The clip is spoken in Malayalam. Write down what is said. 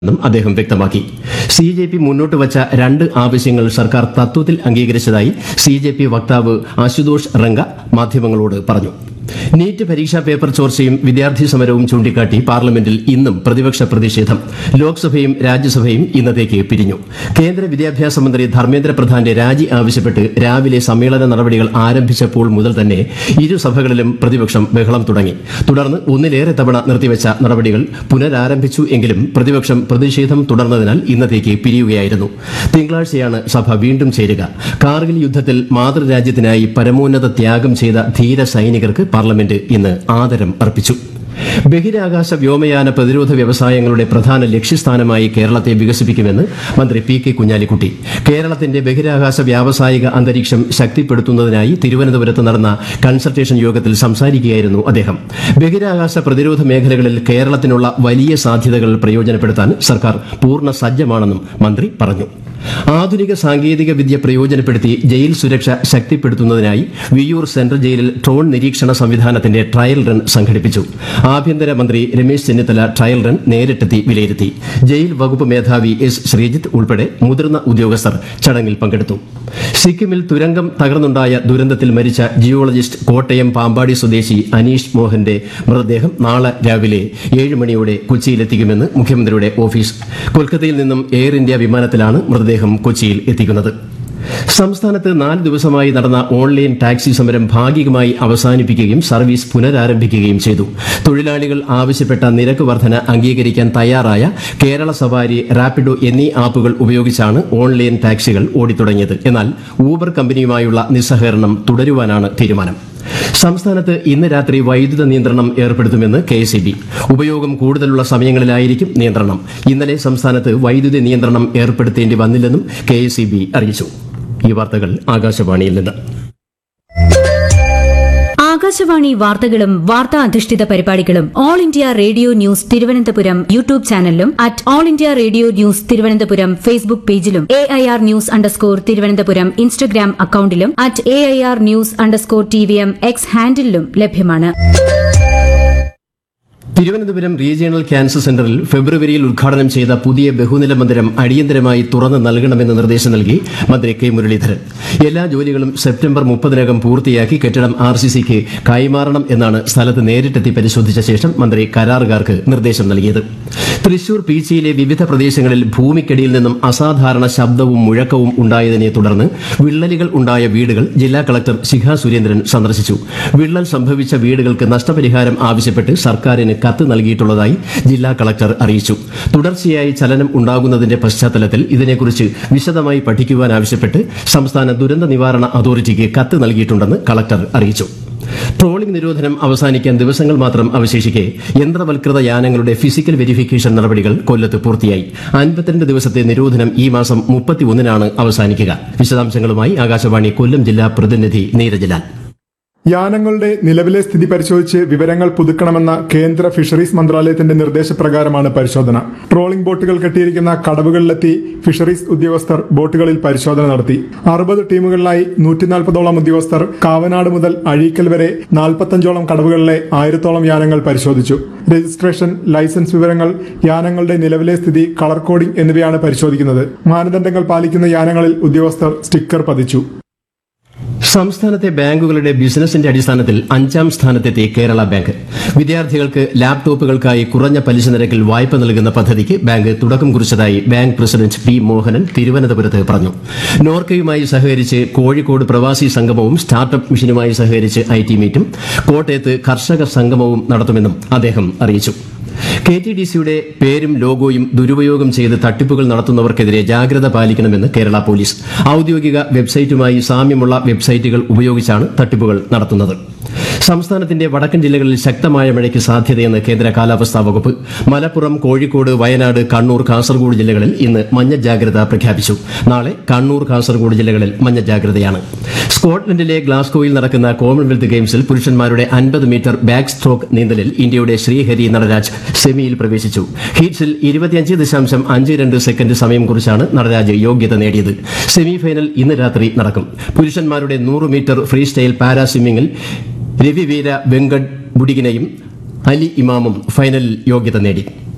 എന്നും അദ്ദേഹം വ്യക്തമാക്കി സി ജെ പി മുന്നോട്ട് വച്ച രണ്ട് ആവശ്യങ്ങൾ സർക്കാർ തത്വത്തിൽ അംഗീകരിച്ചതായി സി ജെ പി വക്താവ് അശുതോഷ് റംഗ മാധ്യമങ്ങളോട് പറഞ്ഞു നീറ്റ് പരീക്ഷാ പേപ്പർ ചോർച്ചയും വിദ്യാർത്ഥി സമരവും ചൂണ്ടിക്കാട്ടി പാർലമെന്റിൽ ഇന്നും പ്രതിപക്ഷ പ്രതിഷേധം ലോക്സഭയും രാജ്യസഭയും ഇന്നത്തേക്ക് പിരിഞ്ഞു കേന്ദ്ര വിദ്യാഭ്യാസ മന്ത്രി ധർമ്മേന്ദ്ര പ്രധാന്റെ രാജി ആവശ്യപ്പെട്ട് രാവിലെ സമ്മേളന നടപടികൾ ആരംഭിച്ചപ്പോൾ മുതൽ തന്നെ ഇരു സഭകളിലും പ്രതിപക്ഷം ബഹളം തുടങ്ങി തുടർന്ന് ഒന്നിലേറെ തവണ നിർത്തിവച്ച നടപടികൾ പുനരാരംഭിച്ചു എങ്കിലും പ്രതിപക്ഷം പ്രതിഷേധം തുടർന്നതിനാൽ ഇന്നത്തേക്ക് പിരിയുകയായിരുന്നു തിങ്കളാഴ്ചയാണ് സഭ വീണ്ടും ചേരുക കാർഗിൽ യുദ്ധത്തിൽ മാതൃരാജ്യത്തിനായി പരമോന്നത ത്യാഗം ചെയ്ത ധീര സൈനികർക്ക് പാർലമെന്റ് ഇന്ന് ആദരം അർപ്പിച്ചു ബഹിരാകാശ വ്യോമയാന പ്രതിരോധ വ്യവസായങ്ങളുടെ പ്രധാന ലക്ഷ്യസ്ഥാനമായി കേരളത്തെ വികസിപ്പിക്കുമെന്ന് മന്ത്രി പി കെ കുഞ്ഞാലിക്കുട്ടി കേരളത്തിന്റെ ബഹിരാകാശ വ്യാവസായിക അന്തരീക്ഷം ശക്തിപ്പെടുത്തുന്നതിനായി തിരുവനന്തപുരത്ത് നടന്ന കൺസൾട്ടേഷൻ യോഗത്തിൽ സംസാരിക്കുകയായിരുന്നു അദ്ദേഹം ബഹിരാകാശ പ്രതിരോധ മേഖലകളിൽ കേരളത്തിനുള്ള വലിയ സാധ്യതകൾ പ്രയോജനപ്പെടുത്താൻ സർക്കാർ പൂർണ്ണ സജ്ജമാണെന്നും മന്ത്രി പറഞ്ഞു ആധുനിക സാങ്കേതിക വിദ്യ പ്രയോജനപ്പെടുത്തി ജയിൽ സുരക്ഷ ശക്തിപ്പെടുത്തുന്നതിനായി വിയ്യൂർ സെൻട്രൽ ജയിലിൽ ഡ്രോൺ നിരീക്ഷണ സംവിധാനത്തിന്റെ ട്രയൽ റൺ സംഘടിപ്പിച്ചു ആഭ്യന്തര മന്ത്രി രമേശ് ചെന്നിത്തല ട്രയൽ റൺ നേരിട്ടെത്തി വിലയിരുത്തി ജയിൽ വകുപ്പ് മേധാവി എസ് ശ്രീജിത്ത് ഉൾപ്പെടെ മുതിർന്ന ഉദ്യോഗസ്ഥർ ചടങ്ങിൽ പങ്കെടുത്തു സിക്കിമിൽ തുരങ്കം തകർന്നുണ്ടായ ദുരന്തത്തിൽ മരിച്ച ജിയോളജിസ്റ്റ് കോട്ടയം പാമ്പാടി സ്വദേശി അനീഷ് മോഹന്റെ മൃതദേഹം നാളെ രാവിലെ ഏഴ് മണിയോടെ കൊച്ചിയിലെത്തിക്കുമെന്ന് മുഖ്യമന്ത്രിയുടെ ഓഫീസ് കൊൽക്കത്തയിൽ നിന്നും എയർ ഇന്ത്യ വിമാനത്തിലാണ് മൃതദേഹം കൊച്ചിയിൽ എത്തിക്കുന്നത് സംസ്ഥാനത്ത് നാല് ദിവസമായി നടന്ന ഓൺലൈൻ ടാക്സി സമരം ഭാഗികമായി അവസാനിപ്പിക്കുകയും സർവീസ് പുനരാരംഭിക്കുകയും ചെയ്തു തൊഴിലാളികൾ ആവശ്യപ്പെട്ട നിരക്ക് വർധന അംഗീകരിക്കാൻ തയ്യാറായ കേരള സവാരി റാപ്പിഡോ എന്നീ ആപ്പുകൾ ഉപയോഗിച്ചാണ് ഓൺലൈൻ ടാക്സികൾ ഓടിത്തുടങ്ങിയത് എന്നാൽ ഊബർ കമ്പനിയുമായുള്ള നിസ്സഹകരണം തുടരുവാനാണ് തീരുമാനം സംസ്ഥാനത്ത് ഇന്ന് രാത്രി വൈദ്യുത നിയന്ത്രണം ഏർപ്പെടുത്തുമെന്ന് കെ എസ് ഉപയോഗം കൂടുതലുള്ള സമയങ്ങളിലായിരിക്കും നിയന്ത്രണം ഇന്നലെ സംസ്ഥാനത്ത് വൈദ്യുതി നിയന്ത്രണം ഏർപ്പെടുത്തേണ്ടി വന്നില്ലെന്നും കെ അറിയിച്ചു ഈ വാർത്തകൾ ആകാശവാണിയിൽ നിന്ന് ആകാശവാണി വാർത്തകളും വാർത്താ അധിഷ്ഠിത പരിപാടികളും All India Radio news Thiruvananthapuram YouTube ചാനലിലും at All India Radio news Thiruvananthapuram Facebook പേജിലും A I R news underscore Thiruvananthapuram Instagram അക്കൌണ്ടിലും at A I R news underscore T V M X ഹാൻഡിലും ലഭ്യമാണ് തിരുവനന്തപുരം റീജിയണൽ ക്യാൻസർ സെന്ററിൽ ഫെബ്രുവരിയിൽ ഉദ്ഘാടനം ചെയ്ത പുതിയ ബഹുനില മന്ദിരം അടിയന്തരമായി തുറന്ന് നൽകണമെന്ന് നിർദ്ദേശം നൽകി മന്ത്രി കെ മുരളീധരൻ എല്ലാ ജോലികളും സെപ്റ്റംബർ മുപ്പതിനകം പൂർത്തിയാക്കി കെട്ടിടം ആർ സി സിക്ക് കൈമാറണം എന്നാണ് സ്ഥലത്ത് നേരിട്ടെത്തി പരിശോധിച്ച ശേഷം മന്ത്രി കരാറുകാർക്ക് നിർദ്ദേശം നൽകിയത് തൃശൂർ പീച്ചിയിലെ വിവിധ പ്രദേശങ്ങളിൽ ഭൂമിക്കടിയിൽ നിന്നും അസാധാരണ ശബ്ദവും മുഴക്കവും ഉണ്ടായതിനെ തുടർന്ന് വിള്ളലുകൾ ഉണ്ടായ വീടുകൾ ജില്ലാ കളക്ടർ ശിഖ സുരേന്ദ്രൻ സന്ദർശിച്ചു വിള്ളൽ സംഭവിച്ച വീടുകൾക്ക് നഷ്ടപരിഹാരം ആവശ്യപ്പെട്ട് സർക്കാരിന് കത്ത് നൽകിയിട്ടുള്ളതായി ജില്ലാ കളക്ടർ അറിയിച്ചു തുടർച്ചയായി ചലനം ഉണ്ടാകുന്നതിന്റെ പശ്ചാത്തലത്തിൽ ഇതിനെക്കുറിച്ച് വിശദമായി പഠിക്കുവാൻ ആവശ്യപ്പെട്ട് സംസ്ഥാന ദുരന്ത നിവാരണ അതോറിറ്റിക്ക് കത്ത് നൽകിയിട്ടുണ്ടെന്ന് കളക്ടർ അറിയിച്ചു ട്രോളിംഗ് നിരോധനം അവസാനിക്കാൻ ദിവസങ്ങൾ മാത്രം അവശേഷിക്കെ യന്ത്രവൽകൃത യാനങ്ങളുടെ ഫിസിക്കൽ വെരിഫിക്കേഷൻ നടപടികൾ കൊല്ലത്ത് പൂർത്തിയായി അൻപത്തിരണ്ട് ദിവസത്തെ നിരോധനം ഈ മാസം മുപ്പത്തിയൊന്നിനാണ് അവസാനിക്കുക വിശദാംശങ്ങളുമായി ആകാശവാണി കൊല്ലം ജില്ലാ പ്രതിനിധി നീരജലാൽ യാനങ്ങളുടെ നിലവിലെ സ്ഥിതി പരിശോധിച്ച് വിവരങ്ങൾ പുതുക്കണമെന്ന കേന്ദ്ര ഫിഷറീസ് മന്ത്രാലയത്തിന്റെ നിർദ്ദേശപ്രകാരമാണ് പരിശോധന ട്രോളിംഗ് ബോട്ടുകൾ കെട്ടിയിരിക്കുന്ന കടവുകളിലെത്തി ഫിഷറീസ് ഉദ്യോഗസ്ഥർ ബോട്ടുകളിൽ പരിശോധന നടത്തി അറുപത് ടീമുകളിലായി നൂറ്റിനാൽപ്പതോളം ഉദ്യോഗസ്ഥർ കാവനാട് മുതൽ അഴീക്കൽ വരെ നാൽപ്പത്തഞ്ചോളം കടവുകളിലെ ആയിരത്തോളം യാനങ്ങൾ പരിശോധിച്ചു രജിസ്ട്രേഷൻ ലൈസൻസ് വിവരങ്ങൾ യാനങ്ങളുടെ നിലവിലെ സ്ഥിതി കളർ കോഡിംഗ് എന്നിവയാണ് പരിശോധിക്കുന്നത് മാനദണ്ഡങ്ങൾ പാലിക്കുന്ന യാനങ്ങളിൽ ഉദ്യോഗസ്ഥർ സ്റ്റിക്കർ പതിച്ചു സംസ്ഥാനത്തെ ബാങ്കുകളുടെ ബിസിനസിന്റെ അടിസ്ഥാനത്തിൽ അഞ്ചാം സ്ഥാനത്തെത്തി കേരള ബാങ്ക് വിദ്യാർത്ഥികൾക്ക് ലാപ്ടോപ്പുകൾക്കായി കുറഞ്ഞ പലിശ നിരക്കിൽ വായ്പ നൽകുന്ന പദ്ധതിക്ക് ബാങ്ക് തുടക്കം കുറിച്ചതായി ബാങ്ക് പ്രസിഡന്റ് പി മോഹനൻ തിരുവനന്തപുരത്ത് പറഞ്ഞു നോർക്കയുമായി സഹകരിച്ച് കോഴിക്കോട് പ്രവാസി സംഗമവും സ്റ്റാർട്ടപ്പ് മിഷനുമായി സഹകരിച്ച് ഐ ടി മീറ്റും കോട്ടയത്ത് കർഷക സംഗമവും നടത്തുമെന്നും അദ്ദേഹം അറിയിച്ചു കെ ടി ഡി സിയുടെ പേരും ലോഗോയും ദുരുപയോഗം ചെയ്ത് തട്ടിപ്പുകൾ നടത്തുന്നവർക്കെതിരെ ജാഗ്രത പാലിക്കണമെന്ന് കേരള പോലീസ് ഔദ്യോഗിക വെബ്സൈറ്റുമായി സാമ്യമുള്ള വെബ്സൈറ്റുകൾ ഉപയോഗിച്ചാണ് തട്ടിപ്പുകൾ നടത്തുന്നത് സംസ്ഥാനത്തിന്റെ വടക്കൻ ജില്ലകളിൽ ശക്തമായ മഴയ്ക്ക് സാധ്യതയെന്ന് കേന്ദ്ര കാലാവസ്ഥാ വകുപ്പ് മലപ്പുറം കോഴിക്കോട് വയനാട് കണ്ണൂർ കാസർഗോഡ് ജില്ലകളിൽ ഇന്ന് മഞ്ഞ ജാഗ്രത പ്രഖ്യാപിച്ചു നാളെ കണ്ണൂർ കാസർഗോഡ് ജില്ലകളിൽ മഞ്ഞ ജാഗ്രതയാണ് സ്കോട്ട്ലൻഡിലെ ഗ്ലാസ്ഗോയിൽ നടക്കുന്ന കോമൺവെൽത്ത് ഗെയിംസിൽ പുരുഷന്മാരുടെ അൻപത് മീറ്റർ ബാക്ക് സ്ട്രോക്ക് നീന്തലിൽ ഇന്ത്യയുടെ ശ്രീഹരി നടരാജ് സെമിയിൽ പ്രവേശിച്ചു ഹീറ്റ്സിൽ ഇരുപത്തിയഞ്ച് ദശാംശം അഞ്ച് രണ്ട് സെക്കൻഡ് സമയം കുറിച്ചാണ് നടരാജ് യോഗ്യത നേടിയത് സെമി ഫൈനൽ ഇന്ന് രാത്രി നടക്കും പുരുഷന്മാരുടെ നൂറ് മീറ്റർ ഫ്രീ സ്റ്റൈൽ പാരാ സ്വിമ്മിംഗിൽ രവിവീര വെങ്കട് ബുഡിഗിനെയും അലി ഇമാമും ഫൈനലിൽ യോഗ്യത നേടി